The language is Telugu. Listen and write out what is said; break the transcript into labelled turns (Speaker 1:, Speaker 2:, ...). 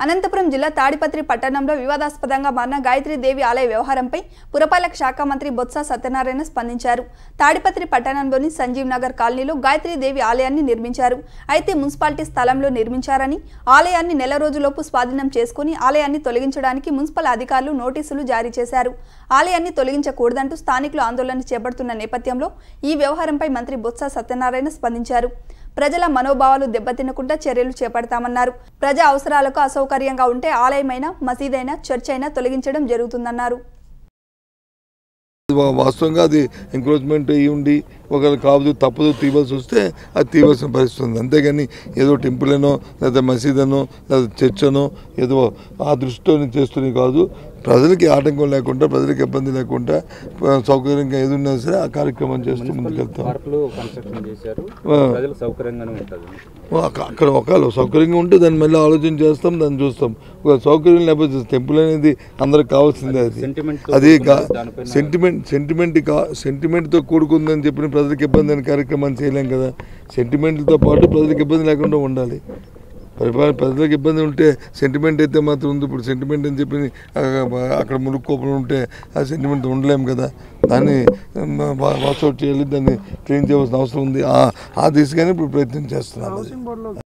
Speaker 1: అనంతపురం జిల్లా తాడిపత్రి పట్టణంలో వివాదాస్పదంగా మారిన గాయత్రీదేవి ఆలయ వ్యవహారంపై పురపాలక శాఖ మంత్రి బొత్స సత్యనారాయణ స్పందించారు తాడిపత్రి పట్టణంలోని సంజీవ్ నగర్ కాలనీలో గాయత్రీదేవి ఆలయాన్ని నిర్మించారు అయితే మున్సిపాలిటీ స్థలంలో నిర్మించారని ఆలయాన్ని నెల రోజులోపు స్వాధీనం చేసుకుని ఆలయాన్ని తొలగించడానికి మున్సిపల్ అధికారులు నోటీసులు జారీ చేశారు ఆలయాన్ని తొలగించకూడదంటూ స్థానికులు ఆందోళన చేపడుతున్న నేపథ్యంలో ఈ వ్యవహారంపై మంత్రి బొత్స సత్యనారాయణ స్పందించారు ప్రజల మనోభావాలు దెబ్బతినకుండా చర్యలు చేపడతామన్నారు ప్రజా అవసరాలకు అసౌకర్యంగా ఉంటే ఆలయమైనా మసీదైనా చర్చ్ అయినా తొలగించడం జరుగుతుందన్నారు
Speaker 2: వా- వాస్తవంగా అది ఎంక్రోచ్మెంట్ అయ్యి ఉండి ఒకవేళ కాదు తప్పదు తీవాల్సి వస్తే అది తీవాల్సిన పరిస్థితి ఉంది అంతేగాని ఏదో టెంపుల్ అనో లేదా మసీద్ అనో లేదా చర్చ్ అనో ఏదో ఆ దృష్టితో చేస్తున్నవి కాదు ప్రజలకి ఆటంకం లేకుండా ప్రజలకు ఇబ్బంది లేకుండా ఆ, సౌకర్యంగా ఏది ఉన్నా సరే ఆ కార్యక్రమం చేస్తూ ముందుకెళ్తాం
Speaker 3: పార్కులు కన్స్ట్రక్షన్ చేశారు
Speaker 2: ఆ.
Speaker 3: ప్రజలకు సౌకర్యంగానే ఉంటుంది
Speaker 2: అక్క- అక్కడ ఒకవేళ సౌకర్యంగా ఉంటే దాన్ని మళ్ళీ ఆలోచన చేస్తాం దాన్ని చూస్తాం ఒక సౌకర్యం లేకపోతే టెంపుల్ అనేది అందరికి కావాల్సిందే అది
Speaker 3: Sentiment తో
Speaker 2: అది గా-
Speaker 3: కూడుకున్నది దానిపైన-
Speaker 2: సెంటిమెంట్ సెంటిమెంట్ కా సెంటిమెంట్తో కూడుకుందని చెప్పిన ప్రజలకు ఇబ్బంది అనే కార్యక్రమాన్ని చేయలేం కదా సెంటిమెంట్లతో పాటు ప్రజలకు ఇబ్బంది లేకుండా ఉండాలి పరిపాలన ప్రజలకు ఇబ్బంది ఉంటే సెంటిమెంట్ అయితే మాత్రం ఉంది ఇప్పుడు సెంటిమెంట్ అని చెప్పి ఆ, అక్కడ ములుక్కోపలు ఉంటే ఆ సెంటిమెంట్ ఉండలేం కదా దాన్ని వాట్సాప్ చేయాలి దాన్ని క్లీన్ చేయవలసిన అవసరం ఉంది ఆ- ఆ దిశగానే ఇప్పుడు ప్రయత్నం చేస్తున్నాను అది.